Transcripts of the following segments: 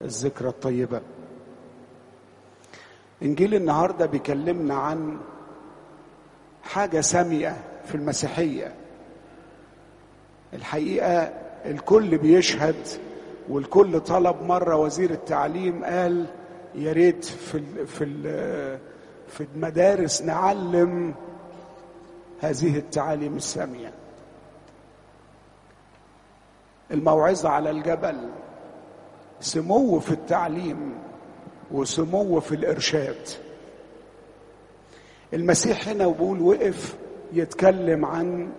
الذكرى الطيبة إنجيل النهاردة بيكلمنا عن حاجة سامية في المسيحية الحقيقة الكل بيشهد والكل طلب مرة وزير التعليم قال يا ريت في ال في ال في المدارس نعلم هذه التعاليم السامية الموعظة على الجبل سمو في التعليم وسمو في الإرشاد المسيح هنا بيقول وقف يتكلم عن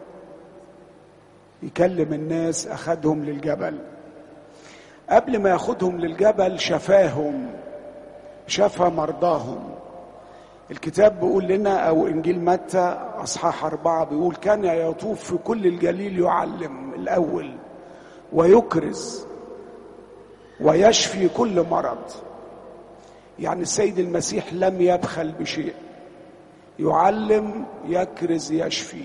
يكلم الناس أخدهم للجبل قبل ما ياخدهم للجبل شفاهم شفى مرضاهم الكتاب بيقول لنا او انجيل متى اصحاح اربعه بيقول كان يطوف في كل الجليل يعلم الاول ويكرز ويشفي كل مرض يعني السيد المسيح لم يبخل بشيء يعلم يكرز يشفي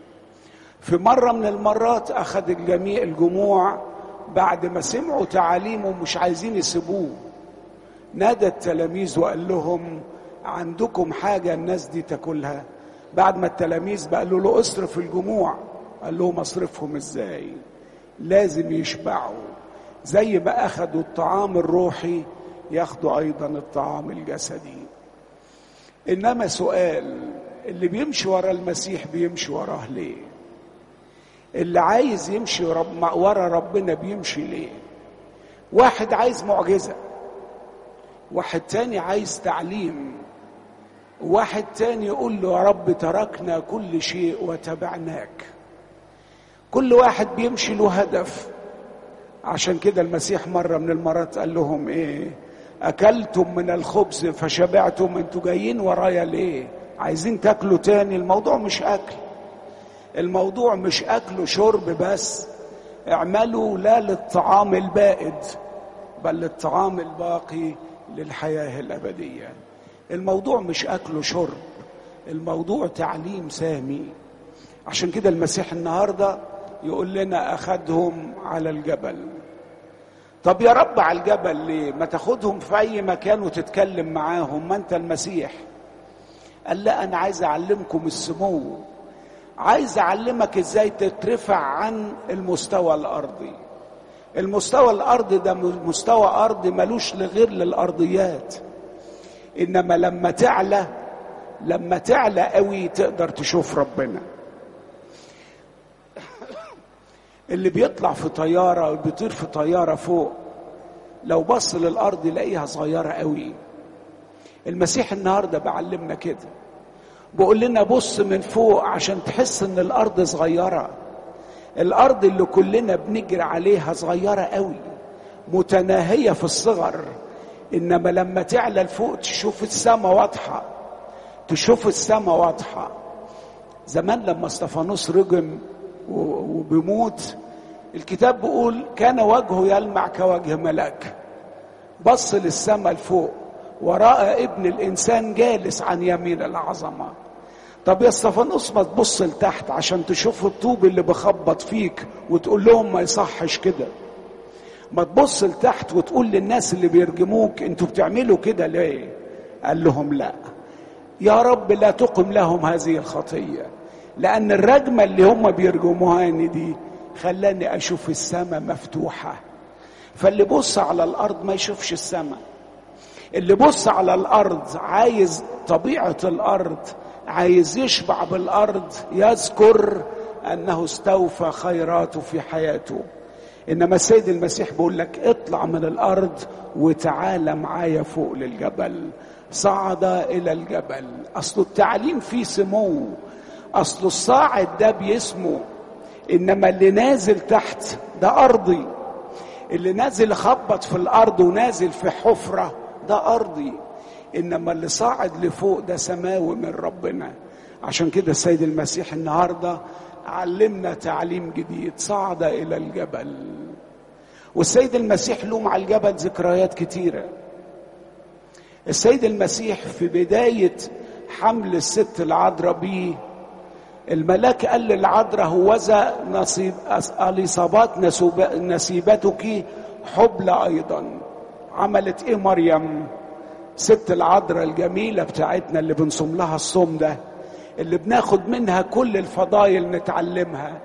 في مره من المرات اخذ الجميع الجموع بعد ما سمعوا تعاليمه مش عايزين يسيبوه نادى التلاميذ وقال لهم عندكم حاجة الناس دي تاكلها بعد ما التلاميذ قالوا له اصرف الجموع قال لهم اصرفهم ازاي لازم يشبعوا زي ما اخذوا الطعام الروحي ياخدوا ايضا الطعام الجسدي انما سؤال اللي بيمشي ورا المسيح بيمشي وراه ليه اللي عايز يمشي رب ورا ربنا بيمشي ليه واحد عايز معجزه واحد تاني عايز تعليم واحد تاني يقول له يا رب تركنا كل شيء وتبعناك كل واحد بيمشي له هدف عشان كده المسيح مرة من المرات قال لهم ايه اكلتم من الخبز فشبعتم انتوا جايين ورايا ليه عايزين تاكلوا تاني الموضوع مش اكل الموضوع مش اكل وشرب بس اعملوا لا للطعام البائد بل للطعام الباقي للحياه الابديه الموضوع مش اكل وشرب الموضوع تعليم سامي عشان كده المسيح النهارده يقول لنا اخدهم على الجبل طب يا رب على الجبل ليه ما تاخدهم في اي مكان وتتكلم معاهم ما انت المسيح قال لا انا عايز اعلمكم السمو عايز اعلمك ازاي تترفع عن المستوى الارضي المستوى الارضي ده مستوى ارضي ملوش لغير للارضيات انما لما تعلى لما تعلى قوي تقدر تشوف ربنا اللي بيطلع في طياره بيطير في طياره فوق لو بص للارض يلاقيها صغيره قوي المسيح النهارده بعلمنا كده بيقول لنا بص من فوق عشان تحس ان الارض صغيره الارض اللي كلنا بنجري عليها صغيره قوي متناهيه في الصغر انما لما تعلى لفوق تشوف السماء واضحه تشوف السماء واضحه زمان لما استفانوس رجم وبيموت الكتاب بيقول كان وجهه يلمع كوجه ملاك بص للسماء لفوق وراى ابن الانسان جالس عن يمين العظمه طب يا استفانوس ما تبص لتحت عشان تشوف الطوب اللي بخبط فيك وتقول لهم ما يصحش كده ما تبص لتحت وتقول للناس اللي بيرجموك انتوا بتعملوا كده ليه قال لهم لا يا رب لا تقم لهم هذه الخطيه لان الرجمه اللي هم بيرجموهاني دي خلاني اشوف السماء مفتوحه فاللي بص على الارض ما يشوفش السماء اللي بص على الارض عايز طبيعه الارض عايز يشبع بالارض يذكر انه استوفى خيراته في حياته انما السيد المسيح بيقول لك اطلع من الارض وتعالى معايا فوق للجبل صعد الى الجبل اصل التعليم فيه سمو اصل الصاعد ده بيسمو انما اللي نازل تحت ده ارضي اللي نازل خبط في الارض ونازل في حفره ده ارضي انما اللي صاعد لفوق ده سماوي من ربنا عشان كده السيد المسيح النهارده علمنا تعليم جديد صعد الى الجبل والسيد المسيح له مع الجبل ذكريات كتيره السيد المسيح في بدايه حمل الست العذراء بيه الملاك قال للعذراء هوذا نصيب اليصابات نسيبتك حبلى ايضا عملت ايه مريم ست العذراء الجميله بتاعتنا اللي بنصوم لها الصوم ده اللي بناخد منها كل الفضايل نتعلمها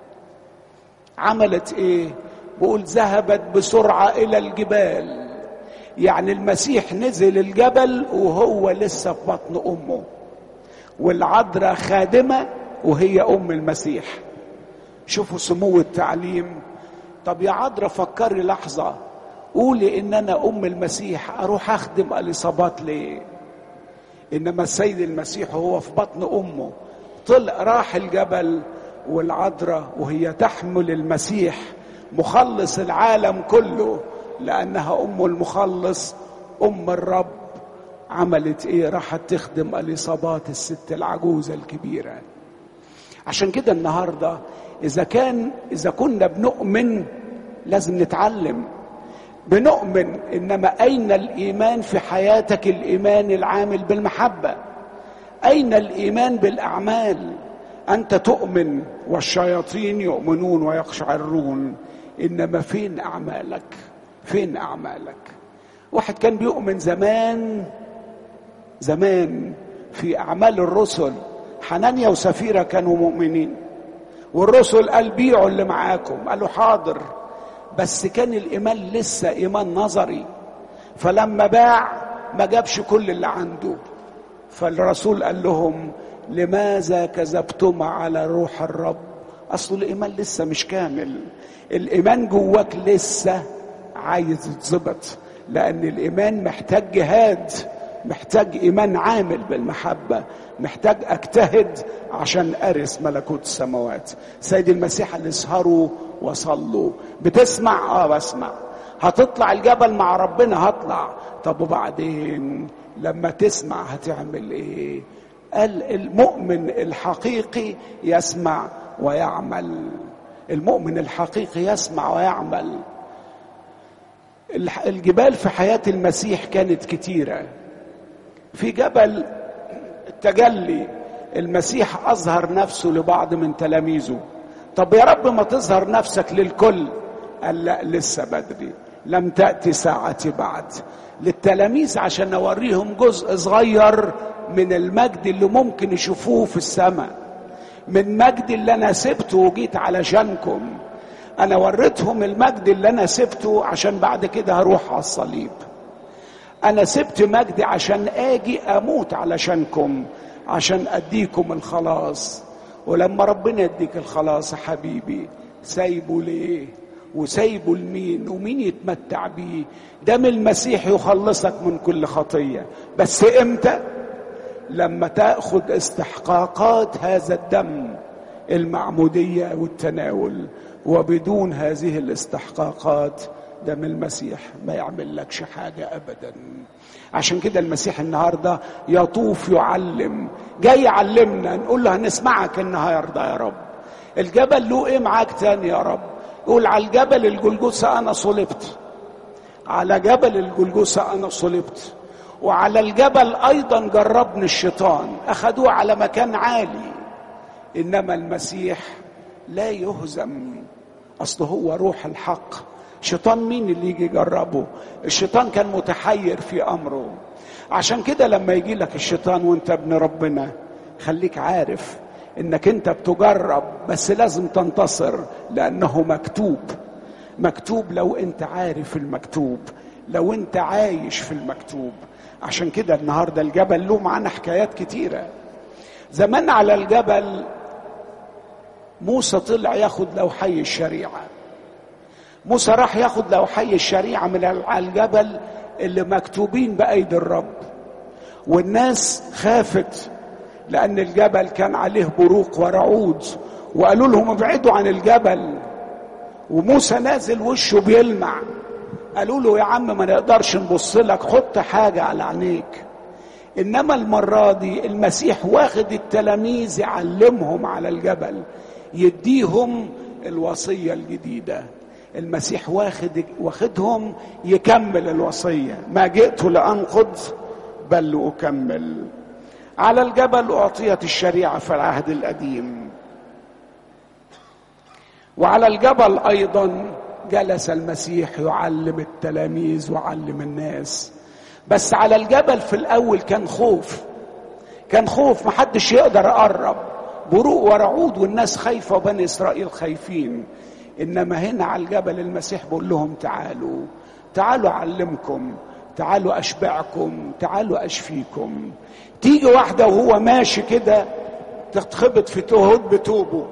عملت ايه بقول ذهبت بسرعه الى الجبال يعني المسيح نزل الجبل وهو لسه في بطن امه والعذراء خادمه وهي ام المسيح شوفوا سمو التعليم طب يا عذراء فكري لحظه قولي ان انا ام المسيح اروح اخدم اليصابات ليه انما السيد المسيح وهو في بطن امه طلع راح الجبل والعذراء وهي تحمل المسيح مخلص العالم كله لانها ام المخلص ام الرب عملت ايه راحت تخدم اليصابات الست العجوزه الكبيره عشان كده النهارده اذا كان اذا كنا بنؤمن لازم نتعلم بنؤمن انما اين الايمان في حياتك الايمان العامل بالمحبه اين الايمان بالاعمال انت تؤمن والشياطين يؤمنون ويقشعرون انما فين اعمالك فين اعمالك واحد كان بيؤمن زمان زمان في اعمال الرسل حنانيا وسفيره كانوا مؤمنين والرسل قال بيعوا اللي معاكم قالوا حاضر بس كان الايمان لسه ايمان نظري فلما باع ما جابش كل اللي عنده فالرسول قال لهم لماذا كذبتم على روح الرب اصل الايمان لسه مش كامل الايمان جواك لسه عايز يتظبط لان الايمان محتاج جهاد محتاج ايمان عامل بالمحبه محتاج اجتهد عشان ارث ملكوت السماوات سيد المسيح اللي اسهروا وصلوا بتسمع اه بسمع هتطلع الجبل مع ربنا هطلع طب وبعدين لما تسمع هتعمل ايه قال المؤمن الحقيقي يسمع ويعمل المؤمن الحقيقي يسمع ويعمل الجبال في حياة المسيح كانت كتيرة في جبل التجلي المسيح أظهر نفسه لبعض من تلاميذه طب يا رب ما تظهر نفسك للكل قال لا لسه بدري لم تأتي ساعتي بعد للتلاميذ عشان أوريهم جزء صغير من المجد اللي ممكن يشوفوه في السماء من مجد اللي أنا سبته وجيت علشانكم أنا وريتهم المجد اللي أنا سبته عشان بعد كده هروح على الصليب أنا سبت مجدي عشان آجي أموت علشانكم عشان أديكم الخلاص ولما ربنا يديك الخلاص يا حبيبي سايبه ليه وسايبه لمين ومين يتمتع بيه دم المسيح يخلصك من كل خطيه بس امتى لما تاخذ استحقاقات هذا الدم المعموديه والتناول وبدون هذه الاستحقاقات دم المسيح ما يعمل لكش حاجة أبدا عشان كده المسيح النهاردة يطوف يعلم جاي يعلمنا نقول له هنسمعك النهاردة يا رب الجبل له ايه معاك تاني يا رب يقول على الجبل الجلجوسة أنا صلبت على جبل الجلجوسة أنا صلبت وعلى الجبل أيضا جربني الشيطان أخذوه على مكان عالي إنما المسيح لا يهزم أصل هو روح الحق شيطان مين اللي يجي يجربه الشيطان كان متحير في أمره عشان كده لما يجي لك الشيطان وانت ابن ربنا خليك عارف انك انت بتجرب بس لازم تنتصر لانه مكتوب مكتوب لو انت عارف المكتوب لو انت عايش في المكتوب عشان كده النهارده الجبل له معانا حكايات كتيره زمان على الجبل موسى طلع ياخد لوحي الشريعه موسى راح ياخد لوحي الشريعه من على الجبل اللي مكتوبين بايدي الرب والناس خافت لأن الجبل كان عليه بروق ورعود وقالوا لهم ابعدوا عن الجبل وموسى نازل وشه بيلمع قالوا له يا عم ما نقدرش نبص لك حط حاجة على عينيك إنما المرة دي المسيح واخد التلاميذ يعلمهم على الجبل يديهم الوصية الجديدة المسيح واخد واخدهم يكمل الوصية ما جئت لأنقض بل لأكمل على الجبل أعطيت الشريعة في العهد القديم وعلى الجبل أيضا جلس المسيح يعلم التلاميذ وعلم الناس بس على الجبل في الاول كان خوف كان خوف محدش يقدر يقرب بروق ورعود والناس خايفه وبني اسرائيل خايفين انما هنا على الجبل المسيح بيقول لهم تعالوا تعالوا اعلمكم تعالوا اشبعكم تعالوا اشفيكم تيجي واحده وهو ماشي كده تتخبط في هود بتوبه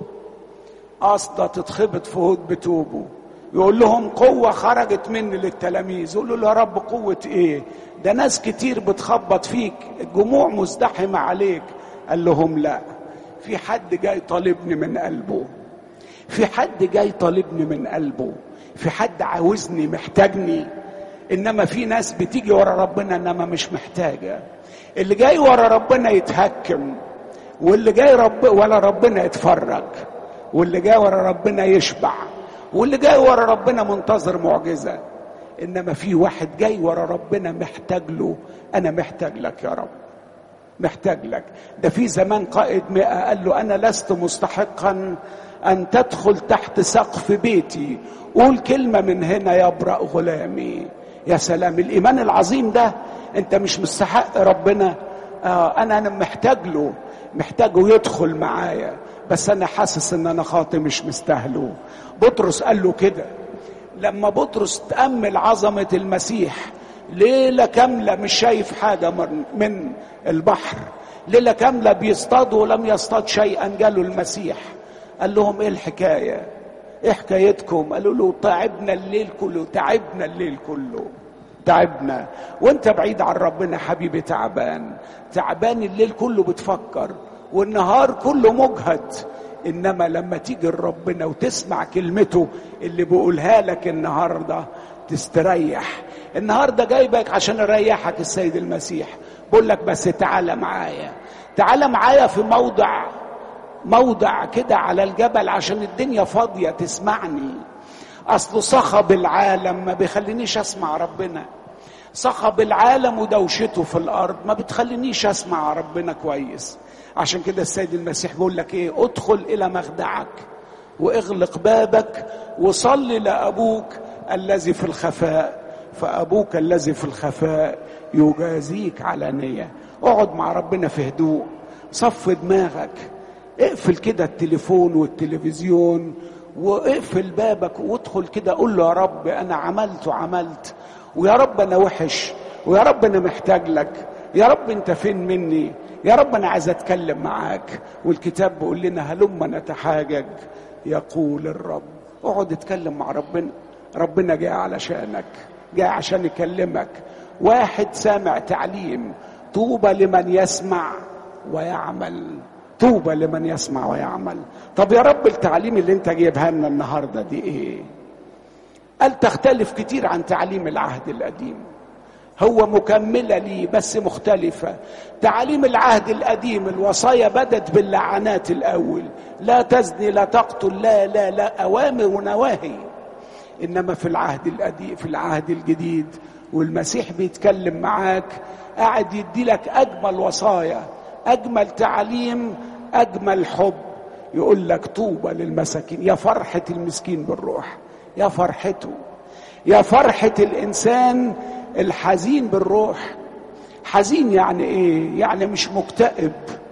قصده تتخبط في هود بتوبه يقول لهم قوة خرجت مني للتلاميذ يقولوا له يا رب قوة ايه ده ناس كتير بتخبط فيك الجموع مزدحمة عليك قال لهم لا في حد جاي طالبني من قلبه في حد جاي طالبني من قلبه في حد عاوزني محتاجني انما في ناس بتيجي ورا ربنا انما مش محتاجه اللي جاي ورا ربنا يتهكم واللي جاي رب ولا ربنا يتفرج واللي جاي ورا ربنا يشبع واللي جاي ورا ربنا منتظر معجزه انما في واحد جاي ورا ربنا محتاج له انا محتاج لك يا رب محتاج لك ده في زمان قائد مئة قال له أنا لست مستحقا أن تدخل تحت سقف بيتي قول كلمة من هنا يبرأ غلامي يا سلام الإيمان العظيم ده أنت مش مستحق ربنا آه أنا أنا محتاج له محتاجه يدخل معايا بس أنا حاسس إن أنا خاطي مش مستاهله بطرس قال له كده لما بطرس تأمل عظمة المسيح ليلة كاملة مش شايف حاجة من البحر ليلة كاملة بيصطادوا ولم يصطاد شيئا جاله المسيح قال لهم ايه الحكاية ايه حكايتكم قالوا له تعبنا الليل كله تعبنا الليل كله تعبنا وانت بعيد عن ربنا حبيبي تعبان تعبان الليل كله بتفكر والنهار كله مجهد انما لما تيجي لربنا وتسمع كلمته اللي بيقولها لك النهارده تستريح النهارده جايبك عشان اريحك السيد المسيح بقول لك بس تعالى معايا تعالى معايا في موضع موضع كده على الجبل عشان الدنيا فاضيه تسمعني اصل صخب العالم ما بيخلينيش اسمع ربنا صخب العالم ودوشته في الارض ما بتخلينيش اسمع ربنا كويس عشان كده السيد المسيح بيقول لك ايه ادخل الى مخدعك واغلق بابك وصل لابوك الذي في الخفاء فابوك الذي في الخفاء يجازيك علانيه اقعد مع ربنا في هدوء صف دماغك اقفل كده التليفون والتلفزيون واقفل بابك وادخل كده قول له يا رب انا عملت وعملت ويا رب انا وحش ويا رب انا محتاج لك يا رب انت فين مني يا رب انا عايز اتكلم معاك والكتاب بيقول لنا هلما نتحاجج يقول الرب اقعد اتكلم مع ربنا ربنا جاي علشانك جاي عشان يكلمك واحد سامع تعليم طوبى لمن يسمع ويعمل طوبى لمن يسمع ويعمل طب يا رب التعليم اللي انت جايبها لنا النهارده دي ايه قال تختلف كتير عن تعليم العهد القديم هو مكملة ليه بس مختلفة تعاليم العهد القديم الوصايا بدت باللعنات الأول لا تزني لا تقتل لا لا لا أوامر ونواهي إنما في العهد القديم في العهد الجديد والمسيح بيتكلم معاك قاعد يدي لك أجمل وصايا أجمل تعليم أجمل حب يقول لك طوبى للمساكين يا فرحة المسكين بالروح يا فرحته يا فرحة الإنسان الحزين بالروح حزين يعني ايه يعني مش مكتئب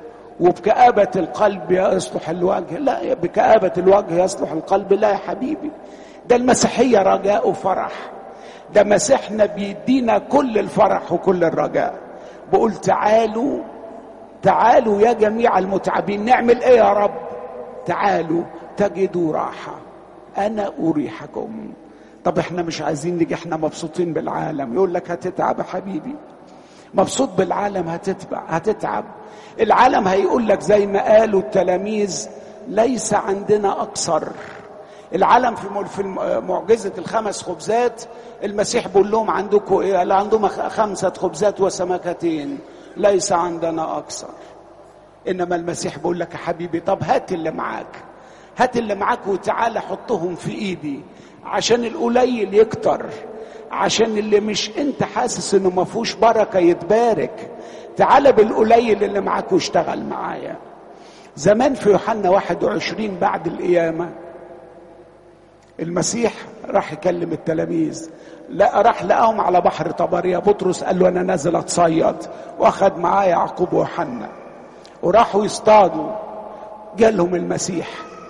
وبكآبة القلب يصلح الوجه لا بكآبة الوجه يصلح القلب لا يا حبيبي ده المسيحية رجاء وفرح ده مسيحنا بيدينا كل الفرح وكل الرجاء بقول تعالوا تعالوا يا جميع المتعبين نعمل ايه يا رب تعالوا تجدوا راحة انا اريحكم طب احنا مش عايزين نيجي احنا مبسوطين بالعالم يقول لك هتتعب يا حبيبي مبسوط بالعالم هتتبع هتتعب العالم هيقول لك زي ما قالوا التلاميذ ليس عندنا اكثر العالم في في معجزه الخمس خبزات المسيح بيقول لهم عندكم ايه؟ قال عندهم خمسه خبزات وسمكتين ليس عندنا اكثر انما المسيح بيقول لك يا حبيبي طب هات اللي معاك هات اللي معاك وتعالى حطهم في ايدي عشان القليل يكتر عشان اللي مش انت حاسس انه ما فيهوش بركه يتبارك تعالى بالقليل اللي معاك واشتغل معايا زمان في يوحنا 21 بعد القيامه المسيح راح يكلم التلاميذ لا راح لقاهم على بحر طبريا بطرس قال له انا نازل اتصيد واخد معاه يعقوب وحنا وراحوا يصطادوا جالهم المسيح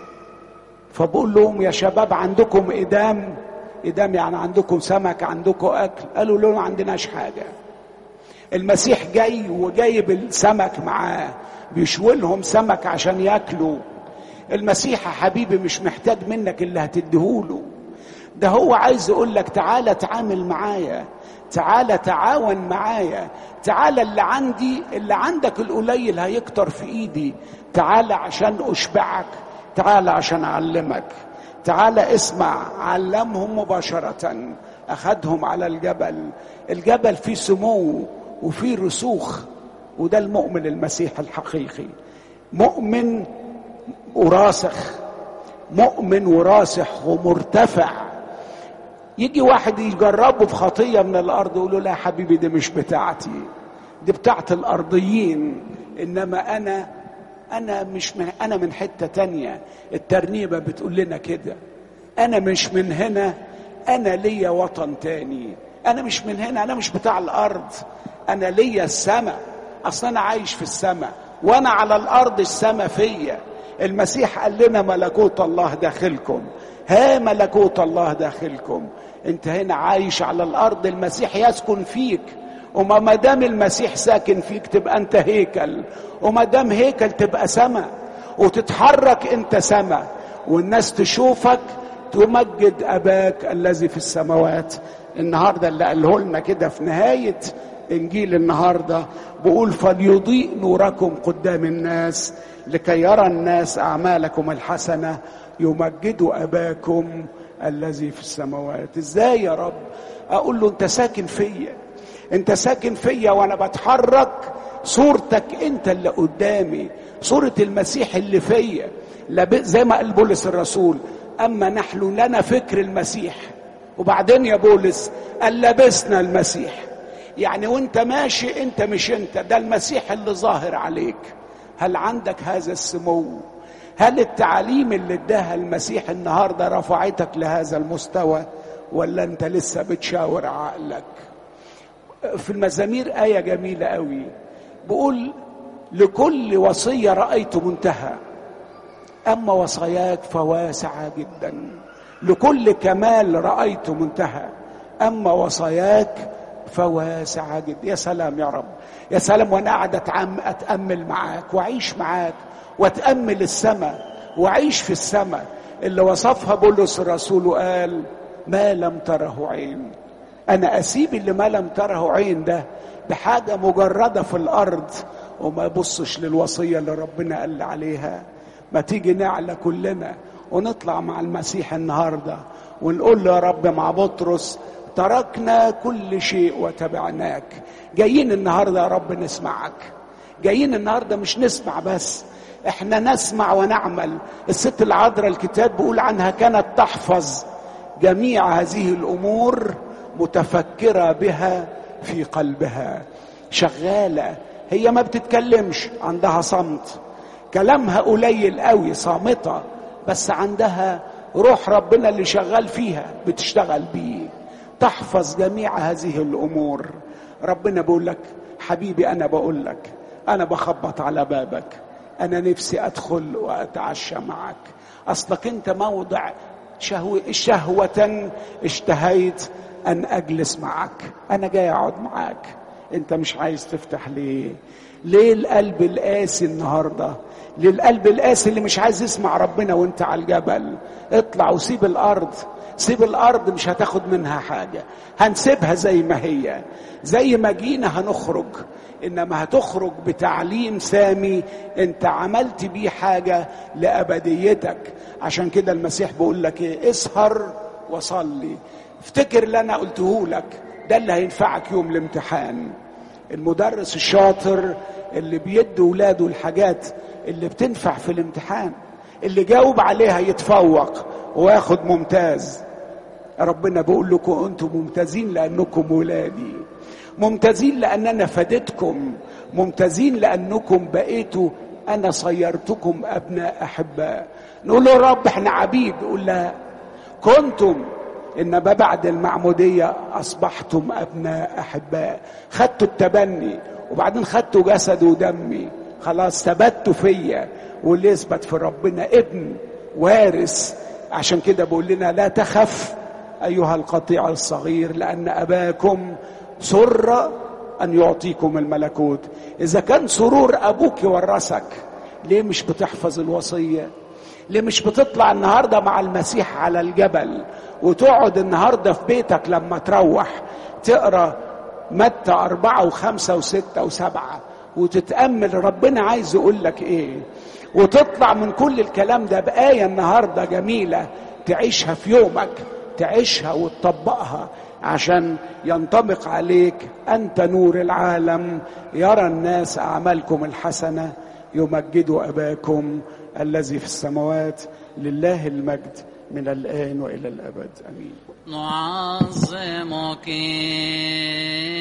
فبقول لهم يا شباب عندكم إدام إدام يعني عندكم سمك عندكم أكل قالوا له ما عندناش حاجة المسيح جاي وجايب السمك معاه بيشوي لهم سمك عشان ياكلوا المسيح يا حبيبي مش محتاج منك اللي هتديهوله ده هو عايز يقول لك تعالى تعامل معايا تعالى تعاون معايا تعالى اللي عندي اللي عندك القليل هيكتر في ايدي تعالى عشان اشبعك تعالى عشان اعلمك تعالى اسمع علمهم مباشرة اخدهم على الجبل الجبل فيه سمو وفيه رسوخ وده المؤمن المسيح الحقيقي مؤمن وراسخ مؤمن وراسخ ومرتفع يجي واحد يجربه في خطيه من الارض يقول له لا حبيبي دي مش بتاعتي دي بتاعت الارضيين انما انا انا مش من انا من حته تانية الترنيبه بتقول لنا كده انا مش من هنا انا ليا وطن تاني انا مش من هنا انا مش بتاع الارض انا ليا السماء اصلا انا عايش في السماء وانا على الارض السماء فيا المسيح قال لنا ملكوت الله داخلكم ها ملكوت الله داخلكم انت هنا عايش على الارض المسيح يسكن فيك وما ما دام المسيح ساكن فيك تبقى انت هيكل وما دام هيكل تبقى سما وتتحرك انت سما والناس تشوفك تمجد اباك الذي في السماوات النهارده اللي قاله لنا كده في نهايه انجيل النهارده بيقول فليضيء نوركم قدام الناس لكي يرى الناس اعمالكم الحسنه يمجدوا اباكم الذي في السماوات ازاي يا رب اقول له انت ساكن فيا انت ساكن فيا وانا بتحرك صورتك انت اللي قدامي صورة المسيح اللي فيا زي ما قال بولس الرسول اما نحن لنا فكر المسيح وبعدين يا بولس قال لبسنا المسيح يعني وانت ماشي انت مش انت ده المسيح اللي ظاهر عليك هل عندك هذا السمو هل التعاليم اللي اداها المسيح النهارده رفعتك لهذا المستوى ولا انت لسه بتشاور عقلك في المزامير آية جميلة قوي بقول لكل وصية رأيت منتهى أما وصاياك فواسعة جدا لكل كمال رأيت منتهى أما وصاياك فواسعة جدا يا سلام يا رب يا سلام وأنا قاعد أتأمل معاك وأعيش معاك وأتأمل السماء وأعيش في السماء اللي وصفها بولس الرسول وقال ما لم تره عين انا اسيب اللي ما لم تره عين ده بحاجه مجرده في الارض وما يبصش للوصيه اللي ربنا قال عليها ما تيجي نعلى كلنا ونطلع مع المسيح النهارده ونقول له يا رب مع بطرس تركنا كل شيء وتبعناك جايين النهارده يا رب نسمعك جايين النهارده مش نسمع بس احنا نسمع ونعمل الست العذراء الكتاب بيقول عنها كانت تحفظ جميع هذه الامور متفكره بها في قلبها شغاله هي ما بتتكلمش عندها صمت كلامها قليل قوي صامته بس عندها روح ربنا اللي شغال فيها بتشتغل بيه تحفظ جميع هذه الامور ربنا بيقول لك حبيبي انا بقول لك انا بخبط على بابك انا نفسي ادخل واتعشى معك اصلك انت موضع شهوة شهوة اشتهيت ان اجلس معك انا جاي اقعد معاك انت مش عايز تفتح ليه ليه القلب القاسي النهارده ليه القلب القاسي اللي مش عايز يسمع ربنا وانت على الجبل اطلع وسيب الارض سيب الارض مش هتاخد منها حاجه هنسيبها زي ما هي زي ما جينا هنخرج انما هتخرج بتعليم سامي انت عملت بيه حاجه لابديتك عشان كده المسيح بيقول لك ايه اسهر وصلي افتكر اللي انا قلته لك ده اللي هينفعك يوم الامتحان المدرس الشاطر اللي بيدي ولاده الحاجات اللي بتنفع في الامتحان اللي جاوب عليها يتفوق وياخد ممتاز ربنا بيقول لكم انتم ممتازين لانكم ولادي ممتازين لان انا فدتكم ممتازين لانكم بقيتوا انا صيرتكم ابناء احباء نقول له يا رب احنا عبيد يقول لا كنتم انما بعد المعموديه اصبحتم ابناء احباء خدتوا التبني وبعدين خدتوا جسد ودمي خلاص ثبتوا فيا واللي يثبت في ربنا ابن وارث عشان كده بقول لنا لا تخف ايها القطيع الصغير لان اباكم سر ان يعطيكم الملكوت اذا كان سرور ابوك ورثك ليه مش بتحفظ الوصيه ليه مش بتطلع النهارده مع المسيح على الجبل وتقعد النهارده في بيتك لما تروح تقرا متى أربعة وخمسة وستة وسبعة وتتأمل ربنا عايز يقول لك إيه وتطلع من كل الكلام ده بآية النهاردة جميلة تعيشها في يومك تعيشها وتطبقها عشان ينطبق عليك أنت نور العالم يرى الناس أعمالكم الحسنة يمجدوا أباكم الذي في السماوات لله المجد من الآن وإلى الأبد آمين نعظمك